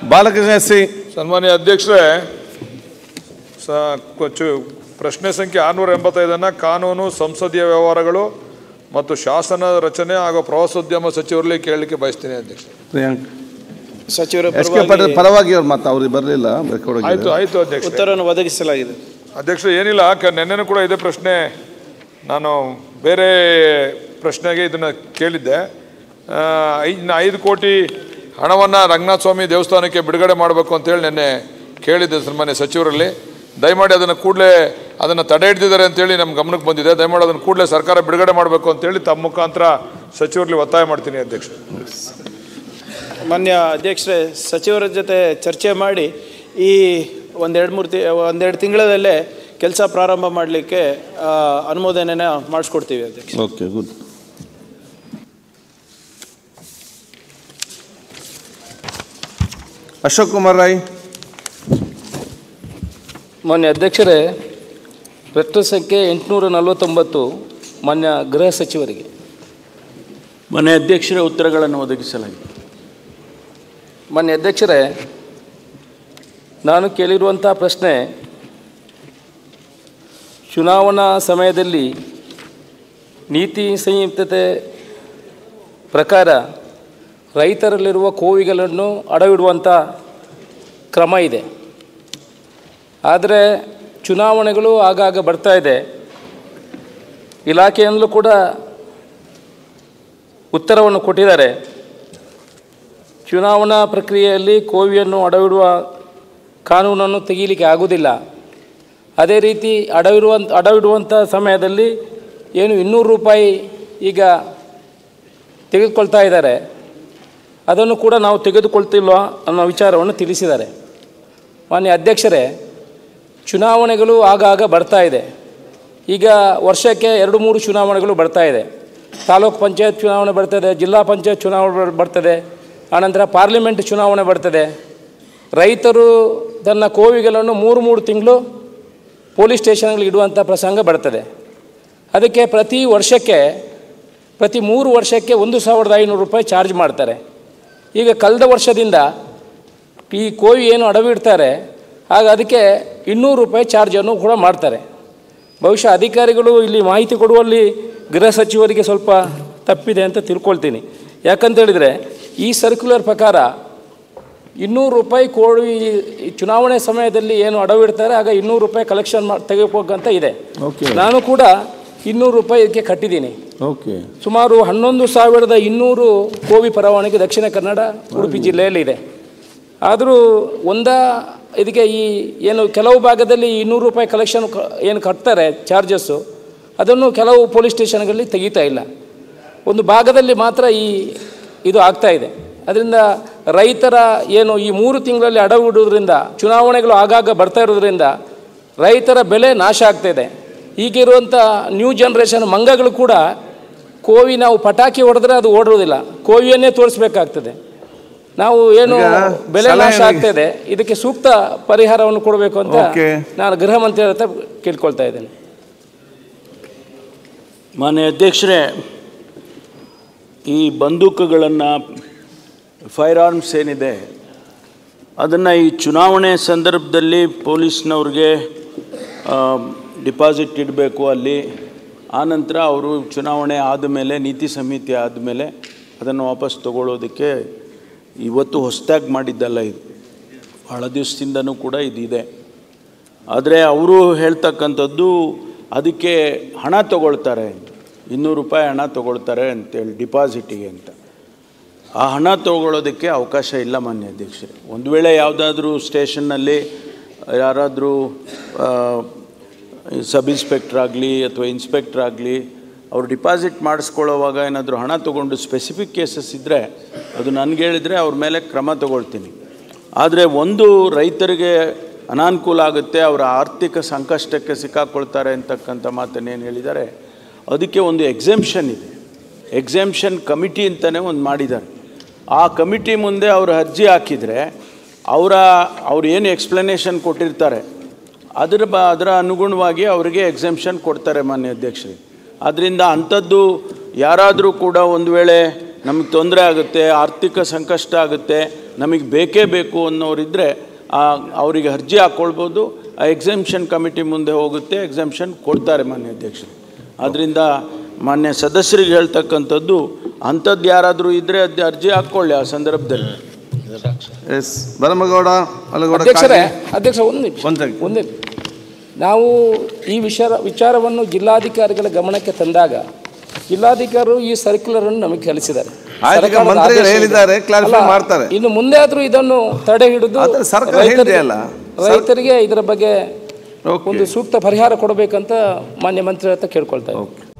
Balakrishna S C ಸನ್ಮಾನ್ಯ ಅಧ್ಯಕ್ಷರೇ ಸ ಕೊಚ್ಚು ಪ್ರಶ್ನೆ ಸಂಖ್ಯೆ ಆರುನೂರ ಎಂಬತ್ತೈದನ್ನು ಕಾನೂನು ಸಂಸದೀಯ ವ್ಯವಹಾರಗಳು ಮತ್ತು ಶಾಸನ ರಚನೆ ಹಾಗೂ ಪ್ರವಾಸೋದ್ಯಮ ಸಚಿವರಲ್ಲಿ ಕೇಳಲಿಕ್ಕೆ ಬಯಸ್ತೀನಿ ಅಧ್ಯಕ್ಷ ಪ್ರಿಯಾಂಕ್ ಸಚಿವರ ಎಸ್ ಕೆ ಪಾಟೀಲ್ ಪರವಾಗಿ ಅವ್ರು ಮಾತು ಅವ್ರಿಗೆ ಬರಲಿಲ್ಲ ಆಯ್ತು ಆಯ್ತು ಅಧ್ಯಕ್ಷ ಉತ್ತರವನ್ನು ಒದಗಿಸಲಾಗಿದೆ ಅಧ್ಯಕ್ಷ ಏನಿಲ್ಲ ಕ- ನೆನ್ನೆನೂ ಕೂಡ ಇದೇ ಪ್ರಶ್ನೆ ನಾನು ಬೇರೆ ಪ್ರಶ್ನೆಗೆ ಇದನ್ನು ಕೇಳಿದ್ದೆ ಆ, ಐದು ಐದು ಕೋಟಿ ಹಣವನ್ನು ರಂಗನಾಥ ಸ್ವಾಮಿ ದೇವಸ್ಥಾನಕ್ಕೆ ಬಿಡುಗಡೆ ಮಾಡಬೇಕು ಅಂತೇಳಿ ನಿನ್ನೆ ಕೇಳಿದ್ದೆ ಸನ್ಮಾನ್ಯ ಸಚಿವರಲ್ಲಿ ದಯಮಾಡಿ ಅದನ್ನು ಕೂಡಲೇ ಅದನ್ನು ತಡೆ ಹಿಡಿದಿದ್ದಾರೆ ಅಂತೇಳಿ ನಮ್ಮ ಗಮನಕ್ಕೆ ಬಂದಿದೆ ದಯಮಾಡಿ ಅದನ್ನು ಕೂಡಲೇ ಸರ್ಕಾರ ಬಿಡುಗಡೆ ಮಾಡಬೇಕು ಅಂತೇಳಿ ತಮ್ಮ ಮುಖಾಂತರ ಸಚಿವರಲ್ಲಿ ಒತ್ತಾಯ ಮಾಡ್ತೀನಿ ಅಧ್ಯಕ್ಷ ಮಾನ್ಯ ಅಧ್ಯಕ್ಷರೇ ಸಚಿವರ ಜೊತೆ ಚರ್ಚೆ ಮಾಡಿ ಈ ಒಂದೆರಡು ಮೂರು ತಿ ಒಂದೆರಡು ತಿಂಗಳಲ್ಲೇ ಕೆಲಸ ಪ್ರಾರಂಭ ಮಾಡಲಿಕ್ಕೆ ಅನುಮೋದನೆನ ಮಾಡಿಸ್ಕೊಡ್ತೀವಿ ಅಧ್ಯಕ್ಷ ಓಕೆ ಗುಡ್ ಅಶೋಕ್ ಕುಮಾರ್ ರಾಯ್ ಮಾನ್ಯ ಅಧ್ಯಕ್ಷರೇ ಪ್ರಶ್ನೆ ಸಂಖ್ಯೆ ಎಂಟುನೂರ ನಲವತ್ತೊಂಬತ್ತು ಮಾನ್ಯ ಗೃಹ ಸಚಿವರಿಗೆ ಮನೆ ಅಧ್ಯಕ್ಷರ ಉತ್ತರಗಳನ್ನು ಒದಗಿಸಲಾಗಿದೆ ಮಾನ್ಯ ಅಧ್ಯಕ್ಷರೇ ನಾನು ಕೇಳಿರುವಂಥ ಪ್ರಶ್ನೆ ಚುನಾವಣಾ ಸಮಯದಲ್ಲಿ ನೀತಿ ಸಂಯುಕ್ತತೆ ಪ್ರಕಾರ ರೈತರಲ್ಲಿರುವ ಕೋವಿಗಳನ್ನು ಅಡವಿಡುವಂಥ ಕ್ರಮ ಇದೆ ಆದರೆ ಚುನಾವಣೆಗಳು ಆಗಾಗ ಬರ್ತಾ ಇದೆ ಇಲಾಖೆಯಿಂದಲೂ ಕೂಡ ಉತ್ತರವನ್ನು ಕೊಟ್ಟಿದ್ದಾರೆ ಚುನಾವಣಾ ಪ್ರಕ್ರಿಯೆಯಲ್ಲಿ ಕೋವಿಯನ್ನು ಅಡವಿಡುವ ಕಾನೂನನ್ನು ತೆಗೀಲಿಕ್ಕೆ ಆಗುವುದಿಲ್ಲ ಅದೇ ರೀತಿ ಅಡವಿರುವಂಥ ಅಡವಿಡುವಂಥ ಸಮಯದಲ್ಲಿ ಏನು ಇನ್ನೂರು ರೂಪಾಯಿ ಈಗ ತೆಗೆದುಕೊಳ್ತಾ ಇದ್ದಾರೆ ಅದನ್ನು ಕೂಡ ನಾವು ತೆಗೆದುಕೊಳ್ತಿಲ್ವಾ ಅನ್ನೋ ವಿಚಾರವನ್ನು ತಿಳಿಸಿದ್ದಾರೆ ಮಾನ್ಯ ಅಧ್ಯಕ್ಷರೇ ಚುನಾವಣೆಗಳು ಆಗಾಗ ಬರ್ತಾ ಇದೆ ಈಗ ವರ್ಷಕ್ಕೆ ಎರಡು ಮೂರು ಚುನಾವಣೆಗಳು ಬರ್ತಾ ಇದೆ ತಾಲೂಕು ಪಂಚಾಯತ್ ಚುನಾವಣೆ ಬರ್ತದೆ ಜಿಲ್ಲಾ ಪಂಚಾಯತ್ ಚುನಾವಣೆ ಬರ್- ಬರ್ತದೆ ಆನಂತರ ಪಾರ್ಲಿಮೆಂಟ್ ಚುನಾವಣೆ ಬರ್ತದೆ ರೈತರು ತನ್ನ ಕೋವಿಗಳನ್ನು ಮೂರು ಮೂರು ತಿಂಗಳು ಪೊಲೀಸ್ ಸ್ಟೇಷನ್ಗಳಿಗೆ ಇಡುವಂಥ ಪ್ರಸಂಗ ಬರ್ತದೆ ಅದಕ್ಕೆ ಪ್ರತಿ ವರ್ಷಕ್ಕೆ ಪ್ರತಿ ಮೂರು ವರ್ಷಕ್ಕೆ ಒಂದು ಸಾವಿರದ ಐನೂರು ರೂಪಾಯಿ ಚಾರ್ಜ್ ಮಾಡ್ತಾರೆ ಈಗ ಕಳೆದ ವರ್ಷದಿಂದ ಈ ಕೋವಿ ಏನು ಅಡವಿಡ್ತಾರೆ ಆಗ ಅದಕ್ಕೆ ಇನ್ನೂರು ರೂಪಾಯಿ ಚಾರ್ಜನ್ನು ಕೂಡ ಮಾಡ್ತಾರೆ ಬಹುಶಃ ಅಧಿಕಾರಿಗಳು ಇಲ್ಲಿ ಮಾಹಿತಿ ಕೊಡುವಲ್ಲಿ ಗೃಹ ಸಚಿವರಿಗೆ ಸ್ವಲ್ಪ ತಪ್ಪಿದೆ ಅಂತ ತಿಳ್ಕೊಳ್ತೀನಿ ಯಾಕಂತ ಹೇಳಿದರೆ ಈ ಸರ್ಕ್ಯುಲರ್ ಪ್ರಕಾರ ಇನ್ನೂರು ರೂಪಾಯಿ ಕೋಳಿ ಈ ಚುನಾವಣೆ ಸಮಯದಲ್ಲಿ ಏನು ಅಡವಿಡ್ತಾರೆ ಆಗ ಇನ್ನೂರು ರೂಪಾಯಿ ಕಲೆಕ್ಷನ್ ಮಾಡಿ ತೆಗೆದುಕೋಗಂತ ಇದೆ ಓಕೆ ನಾನು ಕೂಡ ಇನ್ನೂರು ರೂಪಾಯಿ ಇದಕ್ಕೆ ಕಟ್ಟಿದ್ದೀನಿ ಓಕೆ ಸುಮಾರು ಹನ್ನೊಂದು ಸಾವಿರದ ಇನ್ನೂರು ಕೋವಿ ಪರವಾನಗಿ ದಕ್ಷಿಣ ಕನ್ನಡ ಉಡುಪಿ ಜಿಲ್ಲೆಯಲ್ಲಿ ಇದೆ ಆದರೂ ಒಂದ ಇದಕ್ಕೆ ಈ ಏನು ಕೆಲವು ಭಾಗದಲ್ಲಿ ಇನ್ನೂರು ರೂಪಾಯಿ ಕಲೆಕ್ಷನ್ ಕ- ಏನು ಕಟ್ತಾರೆ ಚಾರ್ಜಸ್ಸು ಅದನ್ನು ಕೆಲವು ಪೊಲೀಸ್ ಸ್ಟೇಷನ್ಗಳಲ್ಲಿ ತೆಗಿತಾ ಇಲ್ಲ ಒಂದು ಭಾಗದಲ್ಲಿ ಮಾತ್ರ ಈ ಇದು ಆಗ್ತಾ ಇದೆ ಅದರಿಂದ ರೈತರ ಏನು ಈ ಮೂರು ತಿಂಗಳಲ್ಲಿ ಅಡವಿಡುವುದರಿಂದ ಚುನಾವಣೆಗಳು ಆಗಾಗ ಬರ್ತಾ ಇರೋದ್ರಿಂದ ರೈತರ ಬೆಲೆ ನಾಶ ಆಗ್ತಾಯಿದೆ ಈಗಿರುವಂಥ ನ್ಯೂ ಜನ್ರೇಷನ್ ಮಂಗಗಳು ಕೂಡ ಕೋವಿ ನಾವು ಪಟಾಕಿ ಹೊಡೆದ್ರೆ ಅದು ಓಡುವುದಿಲ್ಲ ಕೋವಿಯನ್ನೇ ತೋರಿಸ್ಬೇಕಾಗ್ತದೆ ನಾವು ಏನು ಈಗ ಬೆಲೆ ನಾಶ ಸಲಹೆ- ಆಗ್ತಾಯಿದೆ ಇದಕ್ಕೆ ಸೂಕ್ತ ಪರಿಹಾರವನ್ನು ಕೊಡಬೇಕು ಅಂತ ಓಕೆ. ನಾನು ಗೃಹ ಮಂತ್ರಿ ಹತ್ರ ಕೇಳ್ಕೊಳ್ತಾ ಇದ್ದೇನೆ ಮಾನ್ಯ ಅಧ್ಯಕ್ಷರೇ ಈ ಬಂದೂಕುಗಳನ್ನು ಫೈರ್ ಆರ್ಮ್ಸ್ ಏನಿದೆ ಅದನ್ನು ಈ ಚುನಾವಣೆ ಸಂದರ್ಭದಲ್ಲಿ ಪೊಲೀಸ್ನವ್ರಿಗೆ ಡಿಪಾಸಿಟ್ ಇಡಬೇಕು ಅಲ್ಲಿ ಆನಂತರ ಅವರು ಚುನಾವಣೆ ಆದಮೇಲೆ ನೀತಿ ಸಮಿತಿ ಆದಮೇಲೆ ಅದನ್ನು ವಾಪಸ್ ತಗೊಳ್ಳೋದಕ್ಕೆ ಇವತ್ತು ಹೊಸದಾಗಿ ಮಾಡಿದ್ದಲ್ಲ ಇದು ಭಾಳ ದಿವಸದಿಂದನೂ ಕೂಡ ಇದಿದೆ ಆದರೆ ಅವರು ಹೇಳ್ತಕ್ಕಂಥದ್ದು ಅದಕ್ಕೆ ಹಣ ತಗೊಳ್ತಾರೆ ಇನ್ನೂರು ರೂಪಾಯಿ ಹಣ ತಗೊಳ್ತಾರೆ ಅಂತೇಳಿ ಡಿಪಾಸಿಟಿಗೆ ಅಂತ ಆ ಹಣ ತಗೊಳ್ಳೋದಕ್ಕೆ ಅವಕಾಶ ಇಲ್ಲ ಮಾನ್ಯ ಅಧ್ಯಕ್ಷರೇ ಒಂದು ವೇಳೆ ಯಾವುದಾದ್ರೂ ಸ್ಟೇಷನ್ನಲ್ಲಿ ಯಾರಾದರೂ ಸಬ್ ಇನ್ಸ್ಪೆಕ್ಟ್ರ್ ಆಗಲಿ ಅಥವಾ ಇನ್ಸ್ಪೆಕ್ಟ್ರ್ ಆಗಲಿ ಅವ್ರು ಡಿಪಾಸಿಟ್ ಮಾಡಿಸ್ಕೊಳ್ಳೋವಾಗ ಏನಾದರೂ ಹಣ ತೊಗೊಂಡು ಸ್ಪೆಸಿಫಿಕ್ ಕೇಸಸ್ ಇದ್ದರೆ ಅದು ನನಗೆ ಹೇಳಿದರೆ ಅವ್ರ ಮೇಲೆ ಕ್ರಮ ತಗೊಳ್ತೀನಿ ಆದರೆ ಒಂದು ರೈತರಿಗೆ ಅನಾನುಕೂಲ ಆಗುತ್ತೆ ಅವರ ಆರ್ಥಿಕ ಸಂಕಷ್ಟಕ್ಕೆ ಸಿಕ್ಕಾಕೊಳ್ತಾರೆ ಅಂತಕ್ಕಂಥ ಮಾತನ್ನೇನು ಹೇಳಿದ್ದಾರೆ ಅದಕ್ಕೆ ಒಂದು ಎಕ್ಸೆಂಪ್ಷನ್ ಇದೆ ಎಕ್ಸೆಂಪ್ಷನ್ ಕಮಿಟಿ ಅಂತಲೇ ಒಂದು ಮಾಡಿದ್ದಾರೆ ಆ ಕಮಿಟಿ ಮುಂದೆ ಅವರು ಅರ್ಜಿ ಹಾಕಿದರೆ ಅವರ ಅವ್ರು ಏನು ಎಕ್ಸ್ಪ್ಲನೇಷನ್ ಕೊಟ್ಟಿರ್ತಾರೆ ಅದರ ಬ ಅದರ ಅನುಗುಣವಾಗಿ ಅವರಿಗೆ ಎಕ್ಸೆಂಪ್ಷನ್ ಕೊಡ್ತಾರೆ ಮಾನ್ಯ ಅಧ್ಯಕ್ಷರೇ ಆದ್ದರಿಂದ ಅಂಥದ್ದು ಯಾರಾದರೂ ಕೂಡ ಒಂದು ವೇಳೆ ನಮಗೆ ತೊಂದರೆ ಆಗುತ್ತೆ ಆರ್ಥಿಕ ಸಂಕಷ್ಟ ಆಗುತ್ತೆ ನಮಗೆ ಬೇಕೇ ಬೇಕು ಅನ್ನೋರಿದ್ದರೆ ಅವರಿಗೆ ಅರ್ಜಿ ಹಾಕ್ಕೊಳ್ಬೋದು ಆ ಎಕ್ಸಾಮ್ಷನ್ ಕಮಿಟಿ ಮುಂದೆ ಹೋಗುತ್ತೆ ಎಕ್ಸಾಮ್ಷನ್ ಕೊಡ್ತಾರೆ ಮಾನ್ಯ ಅಧ್ಯಕ್ಷರು ಆದ್ದರಿಂದ ಮಾನ್ಯ ಸದಸ್ಯರಿಗೆ ಹೇಳ್ತಕ್ಕಂಥದ್ದು ಅಂಥದ್ದು ಯಾರಾದರೂ ಇದ್ದರೆ ಅದು ಅರ್ಜಿ ಹಾಕ್ಕೊಳ್ಳಿ ಆ ಸಂದರ್ಭದಲ್ಲಿ ಎಸ್ ಭರಮಗೌಡ ಮಲಗೌಡ ಅಧ್ಯಕ್ಷರೇ ಕಾಗಿ. ಅಧ್ಯಕ್ಷ ಒಂದು ನಿಮಿಷ ಒಂದ್ second. ಒಂದೇ ನಾವು ಈ ವಿಚಾರ ವಿಚಾರವನ್ನು ಜಿಲ್ಲಾಧಿಕಾರಿಗಳ ಗಮನಕ್ಕೆ ತಂದಾಗ ಜಿಲ್ಲಾಧಿಕಾರಿಗಳು ಈ ಸರ್ಕ್ಯುಲರ್ ಅನ್ನು ನಮಗೆ ಕಲಿಸಿದ್ದಾರೆ ಆಯ್ತು, ಈಗ ಸರ್ಕಾರದ ಮಂತ್ರಿಗಳು ಆದೇಶ ಇದೆ. ಹೇಳಿದ್ದಾರೆ, clarify ಅಲ್ಲ, ಮಾಡ್ತಾರೆ. ಇನ್ನು ಮುಂದೆ ಆದ್ರೂ ಇದನ್ನು ತಡೆ ಹಿಡಿದು ಆದರೆ ಸರ್ಕಾರ ರೈತರಿಗೆ- ಹೇಳಿದೆಯಲ್ಲ. ರೈತರಿಗೆ ಇದರ ಬಗ್ಗೆ Okay. ಒಂದು ಸೂಕ್ತ ಪರಿಹಾರ ಕೊಡಬೇಕಂತ ಮಾನ್ಯ ಮಂತ್ರಿ ಹತ್ರ ಕೇಳ್ಕೊಳ್ತಾ ಇದ್ದೀನಿ ಓಕೆ